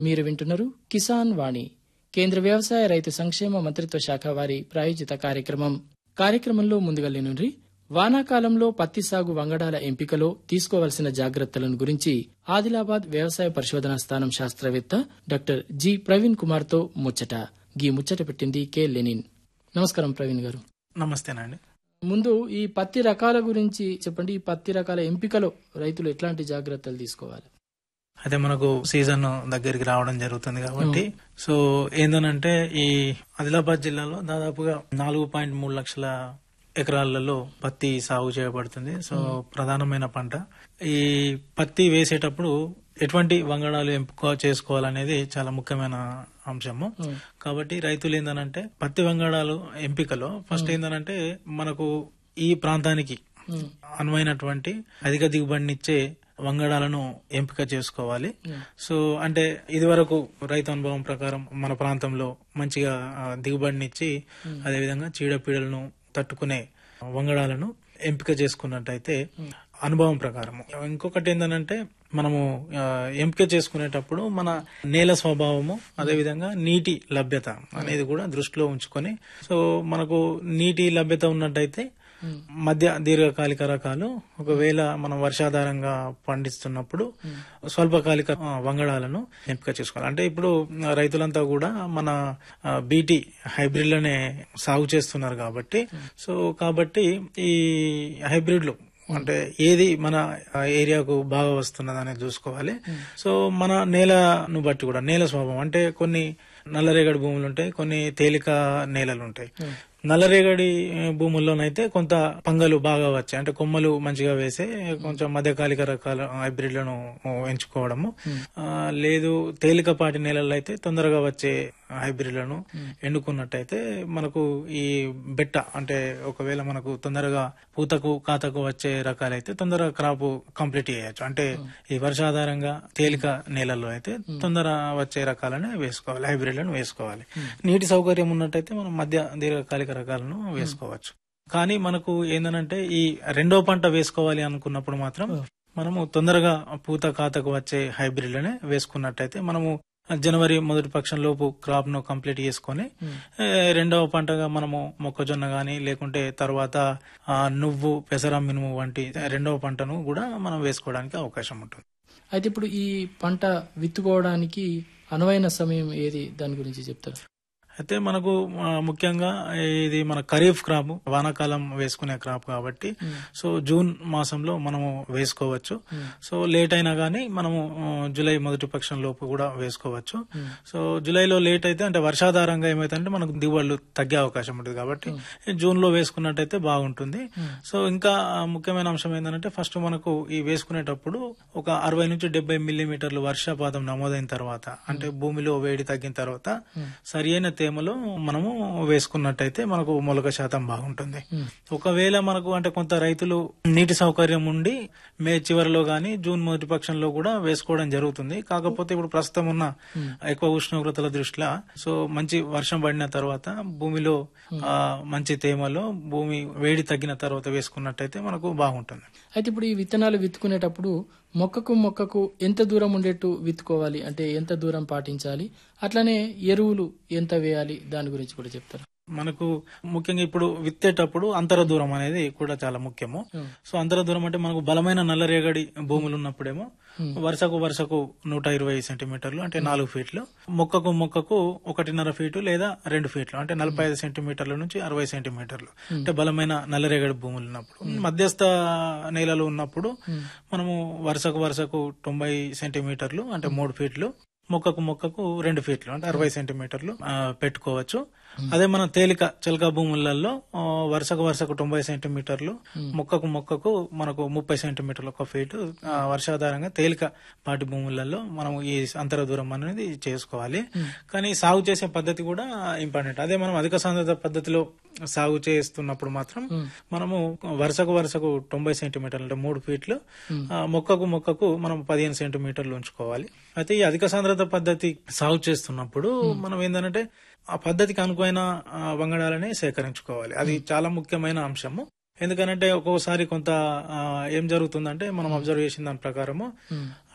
మీరు వింటున్నారు కిసాన్ వాణి కేంద్ర వ్యవసాయ రైతు సంక్షేమ మంత్రిత్వ శాఖ వారి ప్రాయోజిత కార్యక్రమం కార్యక్రమంలో ముందుగా లేనుండ్రి వానాకాలంలో పత్తి సాగు వంగడాల ఎంపికలో తీసుకోవలసిన జాగ్రత్తలను గురించి ఆదిలాబాద్ వ్యవసాయ పరిశోధనా స్థానం శాస్త్రవేత్త డాక్టర్ జి ప్రవీణ్ కుమార్ తో ముచ్చట గీ ముచ్చట పెట్టింది కె లెనిన్ నమస్కారం ప్రవీణ్ గారు నమస్తేనండి ముందు ఈ పత్తి రకాల గురించి చెప్పండి ఈ పత్తి రకాల ఎంపికలో రైతులు ఎట్లాంటి జాగ్రత్తలు తీసుకోవాలి అయితే మనకు సీజన్ దగ్గరికి రావడం జరుగుతుంది కాబట్టి సో ఏందనంటే ఈ ఆదిలాబాద్ జిల్లాలో దాదాపుగా నాలుగు పాయింట్ మూడు లక్షల ఎకరాలలో పత్తి సాగు చేయబడుతుంది సో ప్రధానమైన పంట ఈ పత్తి వేసేటప్పుడు ఎటువంటి వంగడాలు ఎంపిక చేసుకోవాలనేది చాలా ముఖ్యమైన అంశము కాబట్టి రైతులు ఏందనంటే పత్తి వంగడాలు ఎంపికలో ఫస్ట్ ఏందనంటే మనకు ఈ ప్రాంతానికి అనువైనటువంటి అధిక దిగుబడినిచ్చే వంగడాలను ఎంపిక చేసుకోవాలి సో అంటే ఇది వరకు రైతు అనుభవం ప్రకారం మన ప్రాంతంలో మంచిగా ఆ, దిగుబడినిచ్చి అదేవిధంగా చీడపీడలను తట్టుకునే వంగడాలను ఎంపిక చేసుకున్నట్టయితే అనుభవం ప్రకారం ఇంకొకటి ఏంటంటే మనము ఆ, ఎంపిక చేసుకునేటప్పుడు మన నేల స్వభావము అదేవిధంగా నీటి లభ్యత అనేది కూడా దృష్టిలో ఉంచుకొని సో మనకు నీటి లభ్యత ఉన్నట్టయితే మధ్య దీర్ఘకాలిక రకాలు ఒకవేళ మనం వర్షాధారంగా పండిస్తున్నప్పుడు స్వల్పకాలిక ఆ, వంగడాలను ఎంపిక చేసుకోవాలి అంటే ఇప్పుడు ఆ, రైతులంతా కూడా మన బీటీ హైబ్రిడ్లనే సాగు చేస్తున్నారు కాబట్టి సో కాబట్టి ఈ హైబ్రిడ్లు అంటే ఏది మన ఆ, ఏరియాకు బాగా వస్తున్నది అనేది చూసుకోవాలి సో మన నేలను బట్టి కూడా నేల స్వభావం అంటే కొన్ని నల్లరేగడి భూములు ఉంటాయి కొన్ని తేలిక నేలలు ఉంటాయి నల్లరేగడి ఆ, భూముల్లోనైతే కొంత పంగలు బాగా వచ్చాయి అంటే కొమ్మలు మంచిగా వేసే కొంచెం మధ్యకాలిక రకాల హైబ్రిడ్లను ఎంచుకోవడము ఆ, లేదు తేలికపాటి నేలల్లో అయితే తొందరగా వచ్చే హైబ్రిడ్లను ఎన్నుకున్నట్టయితే మనకు ఈ బెట్ట అంటే ఒకవేళ మనకు తొందరగా పూతకు కాతకు వచ్చే రకాలైతే తొందరగా క్రాప్ కంప్లీట్ చేయొచ్చు అంటే ఈ వర్షాధారంగా తేలిక నేలల్లో అయితే తొందర వచ్చే రకాలనే వేసుకోవాలి హైబ్రిడ్లను వేసుకోవాలి నీటి సౌకర్యం ఉన్నట్టయితే మనం మధ్య దీర్ఘకాలిక రకాలను వేసుకోవచ్చు కానీ మనకు ఏందనంటే ఈ రెండో పంట వేసుకోవాలి అనుకున్నప్పుడు మాత్రం మనము తొందరగా పూత కాతకు వచ్చే హైబ్రిడ్లనే వేసుకున్నట్టయితే మనము జనవరి మొదటి పక్షం లోపు క్రాప్ ను కంప్లీట్ చేసుకొని ఏ, రెండవ పంటగా మనము మొక్కజొన్న గాని లేకుంటే తర్వాత ఆ, నువ్వు పెసర మినుము వంటి రెండవ పంటను కూడా మనం వేసుకోవడానికి అవకాశం ఉంటుంది అయితే ఇప్పుడు ఈ పంట విత్తుకోవడానికి అనువైన సమయం ఏది దాని గురించి చెప్తారు అయితే మనకు ఆ, ముఖ్యంగా ఇది మన ఖరీఫ్ క్రాప్ వానాకాలం వేసుకునే క్రాప్ కాబట్టి సో జూన్ మాసంలో మనము వేసుకోవచ్చు సో లేట్ అయినా గానీ మనము ఆ, జూలై మొదటి పక్షం లోపు కూడా వేసుకోవచ్చు సో జూలైలో లేట్ అయితే అంటే వర్షాధారంగా ఏమైతే మనకు దిగుబడులు తగ్గే అవకాశం ఉంటుంది కాబట్టి జూన్ లో వేసుకున్నట్టయితే బాగుంటుంది సో ఇంకా ఆ, ముఖ్యమైన అంశం ఏంటంటే ఫస్ట్ మనకు ఈ వేసుకునేటప్పుడు ఒక అరవై నుంచి డెబ్బై మిల్లీమీటర్లు వర్షపాతం నమోదైన తర్వాత అంటే భూమిలో వేడి తగ్గిన తర్వాత సరి అయిన తేమలో మనము వేసుకున్నట్టయితే మనకు మొలక శాతం బాగుంటుంది ఒకవేళ మనకు అంటే కొంత రైతులు నీటి సౌకర్యం ఉండి మే చివరిలో గాని జూన్ మొదటి పక్షంలో కూడా వేసుకోవడం జరుగుతుంది కాకపోతే ఇప్పుడు ప్రస్తుతం ఉన్న ఎక్కువ ఉష్ణోగ్రతల దృష్ట్యా సో మంచి వర్షం పడిన తర్వాత భూమిలో ఆ, మంచి తేమలో భూమి వేడి తగ్గిన తర్వాత వేసుకున్నట్టయితే మనకు బాగుంటుంది అయితే ఇప్పుడు ఈ విత్తనాలు విత్తుకునేటప్పుడు మొక్కకు మొక్కకు ఎంత దూరం ఉండేట్టు విత్తుకోవాలి అంటే ఎంత దూరం పాటించాలి అట్లనే ఎరువులు ఎంత వేయాలి దాని గురించి కూడా చెప్తారు మనకు ముఖ్యంగా ఇప్పుడు విత్తేటప్పుడు అంతర దూరం అనేది కూడా చాలా ముఖ్యము సో అంతర దూరం అంటే మనకు బలమైన నల్లరేగడి భూములు ఉన్నప్పుడేమో వరుసకు వరుసకు నూట ఇరవై సెంటీమీటర్లు అంటే నాలుగు ఫీట్లు మొక్కకు మొక్కకు ఒకటిన్నర ఫీటు లేదా రెండు ఫీట్లు అంటే నలభై ఐదు సెంటీమీటర్ల నుంచి అరవై సెంటీమీటర్లు అంటే బలమైన నల్లరేగడి భూములు ఉన్నప్పుడు మధ్యస్థ నేలలు ఉన్నప్పుడు మనము వరుసకు వరుసకు తొంభై సెంటీమీటర్లు అంటే మూడు ఫీట్లు మొక్కకు మొక్కకు రెండు ఫీట్లు అంటే అరవై సెంటీమీటర్లు ఆ, పెట్టుకోవచ్చు అదే మన తేలిక చిలక భూములలో ఆ, వరుసకు వరుసకు తొంభై సెంటీమీటర్లు మొక్కకు మొక్కకు మనకు ముప్పై సెంటీమీటర్లు ఒక ఫీటు ఆ, వర్షాధారంగా తేలిక పాటి భూములలో మనం ఈ అంతర దూరం అనేది చేసుకోవాలి కానీ సాగు చేసే పద్ధతి కూడా ఇంపార్టెంట్ అదే మనం అధిక సాంద్రత పద్ధతిలో సాగు చేస్తున్నప్పుడు మాత్రం మనము వరుసకు వరుసకు తొంభై సెంటీమీటర్లు అంటే మూడు ఫీట్లు ఆ, మొక్కకు మొక్కకు మనం పదిహేను సెంటీమీటర్లు ఉంచుకోవాలి అయితే ఈ అధిక సాంద్రత పద్ధతి సాగు చేస్తున్నప్పుడు మనం ఏంటంటే ఆ పద్ధతికి అనుకైన ఆ, వంగడాలని సేకరించుకోవాలి అది చాలా ముఖ్యమైన అంశము ఎందుకనంటే ఒక్కోసారి కొంత ఆ, ఏం జరుగుతుందంటే మనం అబ్జర్వ్ చేసిన దాని ప్రకారము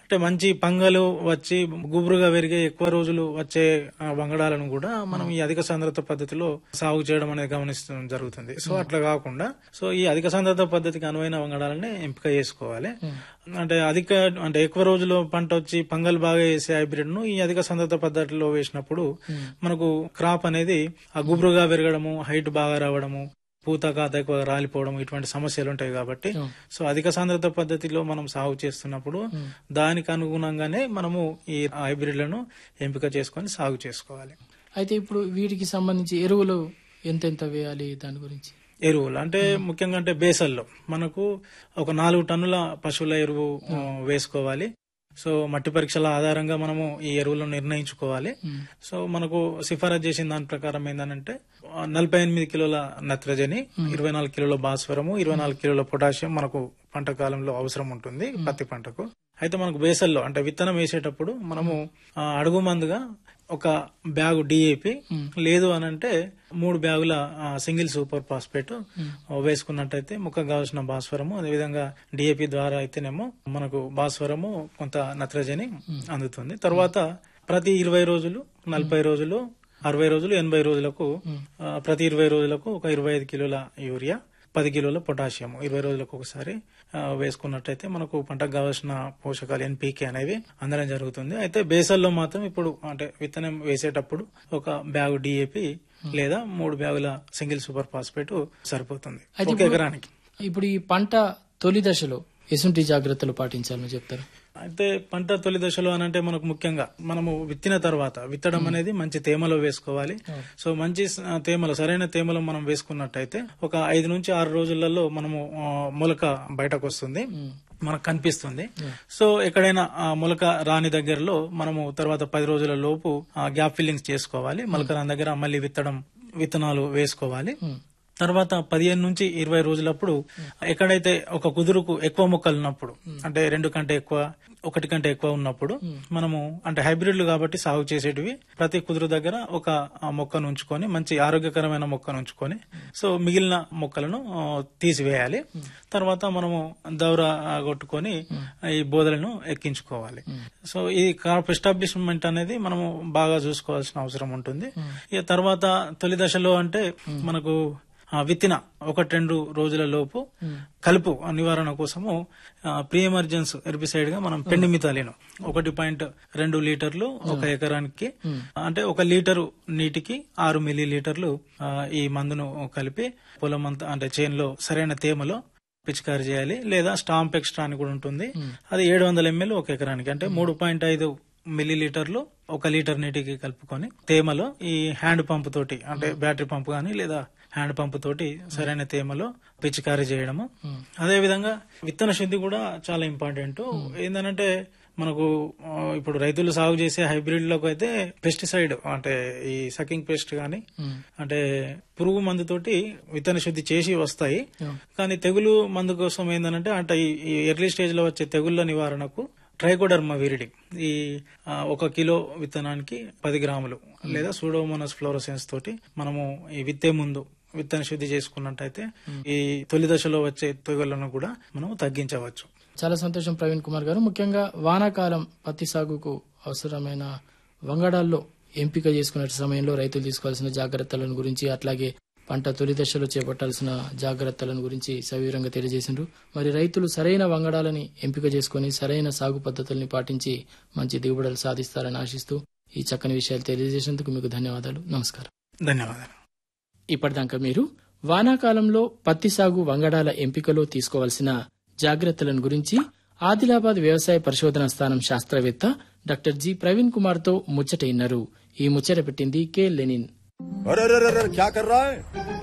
అంటే మంచి పంగలు వచ్చి గుబురుగా పెరిగే ఎక్కువ రోజులు వచ్చే ఆ, వంగడాలను కూడా మనం ఈ అధిక సాంద్రత పద్ధతిలో సాగు చేయడం అనేది గమనిస్తూ జరుగుతుంది సో అట్లా కాకుండా సో ఈ అధిక సాంద్రత పద్ధతికి అనువైన వంగడాలని ఎంపిక చేసుకోవాలి అంటే అధిక అంటే ఎక్కువ రోజులు పంట వచ్చి పంగల్ బాగా వేసే హైబ్రిడ్ ను ఈ అధిక సాంద్రత పద్ధతిలో వేసినప్పుడు మనకు క్రాప్ అనేది ఆ గుబురుగా పెరగడము హైట్ బాగా రావడము పూత కాత ఎక్కువ రాలిపోవడం ఇటువంటి సమస్యలు ఉంటాయి కాబట్టి Hmm. సో అధిక సాంద్రత పద్ధతిలో మనం సాగు చేస్తున్నప్పుడు దానికి అనుగుణంగానే మనము ఈ హైబ్రిడ్లను ఎంపిక చేసుకొని సాగు చేసుకోవాలి అయితే ఇప్పుడు వీటికి సంబంధించి ఎరువులు ఎంతెంత వేయాలి దాని గురించి ఎరువులు అంటే ముఖ్యంగా అంటే బేసల్లో మనకు ఒక నాలుగు టన్నుల పశువుల ఎరువు ఆ, వేసుకోవాలి సో మట్టి పరీక్షల ఆధారంగా మనము ఈ ఎరువులను నిర్ణయించుకోవాలి ఉమ్. సో మనకు సిఫారసు చేసిన దాని ప్రకారం ఏంటంటే ఆ, నలభై ఎనిమిది కిలోల నత్రజని ఇరవై నాలుగు కిలోల భాస్వరము ఇరవై నాలుగు కిలోల పొటాషియం మనకు పంట కాలంలో అవసరం ఉంటుంది పత్తి పంటకు అయితే మనకు బేసల్లో అంటే విత్తనం వేసేటప్పుడు మనము ఆ, అడుగు మందుగా ఒక బ్యాగు డిఏపి లేదు అని అంటే మూడు బ్యాగుల ఆ, సింగిల్ సూపర్ ఫాస్ఫేట్ ఆ, వేసుకున్నట్టయితే ముఖం కావాల్సిన భాస్వరము అదేవిధంగా డిఏపి ద్వారా అయితేనేమో మనకు భాస్వరము కొంత నత్రజని అందుతుంది తర్వాత ప్రతి ఇరవై రోజులు నలభై రోజులు అరవై రోజులు ఎనభై రోజులకు ఆ, ప్రతి ఇరవై రోజులకు ఒక ఇరవై ఐదు కిలోల యూరియా పది కిలోల పొటాషియం ఇరవై రోజులకు ఒకసారి ఆ, వేసుకున్నట్టయితే మనకు పంటకు కావాల్సిన పోషకాలు ఎన్పీకే అనేవి అందడం జరుగుతుంది అయితే బేసల్లో మాత్రం ఇప్పుడు అంటే విత్తనం వేసేటప్పుడు ఒక బ్యాగు డిఏపి లేదా మూడు బ్యాగుల సింగిల్ సూపర్ ఫాస్ఫేట్ సరిపోతుంది అయితే ఒక ఇప్పుడు- ఎకరానికి ఇప్పుడు ఈ పంట తొలి దశలో ఎసుంటి జాగ్రత్తలు పాటించాలని చెప్తారు అయితే పంట తొలి దశలో అని అంటే మనకు ముఖ్యంగా మనము విత్తిన తర్వాత విత్తడం అనేది మంచి తేమలో వేసుకోవాలి సో మంచి స- తేమలో సరైన తేమలో మనం వేసుకున్నట్టయితే ఒక ఐదు నుంచి ఆరు రోజులలో మనము ఆ, మొలక బయటకు వస్తుంది మనకు కనిపిస్తుంది సో ఎక్కడైనా ఆ మొలక రాని దగ్గరలో మనము తర్వాత పది రోజుల లోపు గ్యాప్ ఫిల్లింగ్స్ చేసుకోవాలి మొలక రాని దగ్గర మళ్ళీ విత్తడం విత్తనాలు వేసుకోవాలి తర్వాత పదిహేను నుంచి ఇరవై రోజులప్పుడు ఎక్కడైతే ఒక కుదురుకు ఎక్కువ మొక్కలు ఉన్నప్పుడు అంటే రెండు కంటే ఎక్కువ ఒకటి కంటే ఎక్కువ ఉన్నప్పుడు మనము అంటే హైబ్రిడ్లు కాబట్టి సాగు చేసేటివి ప్రతి కుదురు దగ్గర ఒక ఆ, మొక్కను ఉంచుకొని మంచి ఆరోగ్యకరమైన మొక్కను ఉంచుకొని సో మిగిలిన మొక్కలను ఆ, తీసివేయాలి తర్వాత మనము దౌర ఆ, కొట్టుకొని ఈ బోదలను ఎక్కించుకోవాలి సో ఈ క్రాప్ ఎస్టాబ్లిష్మెంట్ అనేది మనము బాగా చూసుకోవాల్సిన అవసరం ఉంటుంది ఇక తర్వాత తొలి దశలో అంటే మనకు ఆ, విత్తిన ఒకటి రెండు రోజుల లోపు కలుపు నివారణ కోసము ప్రీ ఎమర్జెన్స్ హెర్బిసైడ్ గా మనం పెండిమితాలిను ఒకటి పాయింట్ రెండు లీటర్లు ఒక ఎకరానికి అంటే ఒక లీటరు నీటికి ఆరు మిల్లీ లీటర్లు ఆ, ఈ మందును కలిపి పొలం అంతా అంటే చేనులో సరైన తేమలో పిచికారి చేయాలి లేదా స్టాంప్ ఎక్స్ట్రా అని కూడా ఉంటుంది అది ఏడు వందల ఎంఎల్ ఒక ఎకరానికి అంటే మూడు పాయింట్ ఐదు మిల్లీ లీటర్లు ఒక లీటర్ నీటికి కలుపుకొని తేమలో ఈ హ్యాండ్ పంప్ తోటి అంటే బ్యాటరీ పంప్ గానీ లేదా హ్యాండ్ పంప్ తోటి సరైన తేమలో పిచికారీ చేయడము అదే విధంగా విత్తన శుద్ధి కూడా చాలా ఇంపార్టెంట్ ఏంటంటే మనకు ఆ, ఇప్పుడు రైతులు సాగు చేసే హైబ్రిడ్లకు అయితే పెస్టిసైడ్ అంటే ఈ సకింగ్ పెస్ట్ గానీ అంటే పురుగు మందుతోటి విత్తన శుద్ధి చేసి వస్తాయి కానీ తెగులు మందు కోసం ఏంటంటే అంటే ఈ- ఈ ఎర్లీ స్టేజ్ లో వచ్చే తెగుళ్ల నివారణకు ట్రైకోడర్మా విరిడి ఈ ఆ, ఒక కిలో విత్తనానికి పది గ్రాములు లేదా సూడోమోనస్ ఫ్లోరోసెన్స్ తోటి మనము ఈ విత్తే ముందు విత్తన శుద్ధి చేసుకున్నట్టయితే ఈ తొలి దశలో వచ్చే తెగుళ్లను కూడా మనం తగ్గించవచ్చు చాలా సంతోషం ప్రవీణ్ కుమార్ గారు ముఖ్యంగా వానాకాలం పత్తి సాగుకు అవసరమైన వంగడాల్లో ఎంపిక చేసుకునే సమయంలో రైతులు తీసుకోవాల్సిన జాగ్రత్తలను గురించి అట్లాగే పంట తొలి దశలో చేపట్టాల్సిన జాగ్రత్తలను గురించి సవివరంగా తెలియజేసిండ్రు మరి రైతులు సరైన వంగడాలని ఎంపిక చేసుకుని సరైన సాగు పద్ధతుల్ని పాటించి మంచి దిగుబడులు సాధిస్తారని ఆశిస్తూ ఈ చక్కని విషయాలు తెలియజేసేందుకు మీకు ధన్యవాదాలు నమస్కారం ధన్యవాదాలు ఇప్పటిదాకా మీరు వానాకాలంలో పత్తి సాగు వంగడాల ఎంపికలో తీసుకోవాల్సిన జాగ్రత్తలను గురించి ఆదిలాబాద్ వ్యవసాయ పరిశోధన స్థానం శాస్త్రవేత్త డాక్టర్ జి ప్రవీణ్ కుమార్ తో ముచ్చట ఇన్నారు ఈ ముచ్చట పెట్టింది కె లెనిన్ अरे अरे अरे अरे, क्या कर रहा है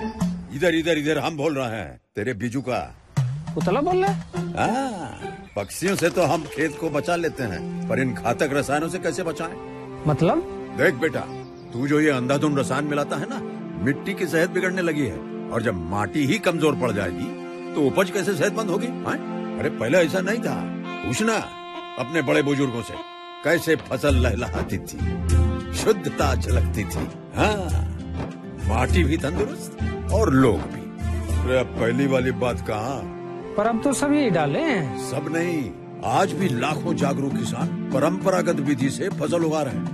इधर इधर इधर हम बोल रहे हैं तेरे बीजू का उतला बोल रहा है हाँ, पक्षियों से तो हम खेत को बचा लेते हैं पर इन घातक रसायनों से कैसे बचाएं? मतलब देख बेटा तू जो ये अंधाधुंध रसायन मिलाता है ना मिट्टी की सेहत बिगड़ने लगी है और जब माटी ही कमजोर पड़ जाएगी तो उपज कैसे सेहतमंद होगी हाँ? अरे पहले ऐसा नहीं था पूछना अपने बड़े बुजुर्गों से कैसे फसल लहलहाती थी शुद्धता झलकती थी हाँ माटी भी तंदुरुस्त और लोग भी अरे अब पहली वाली बात कहाँ पर अब तो सब यही डाले हैं सब नहीं आज भी लाखों जागरूक किसान परंपरागत विधि से फसल उगा रहे हैं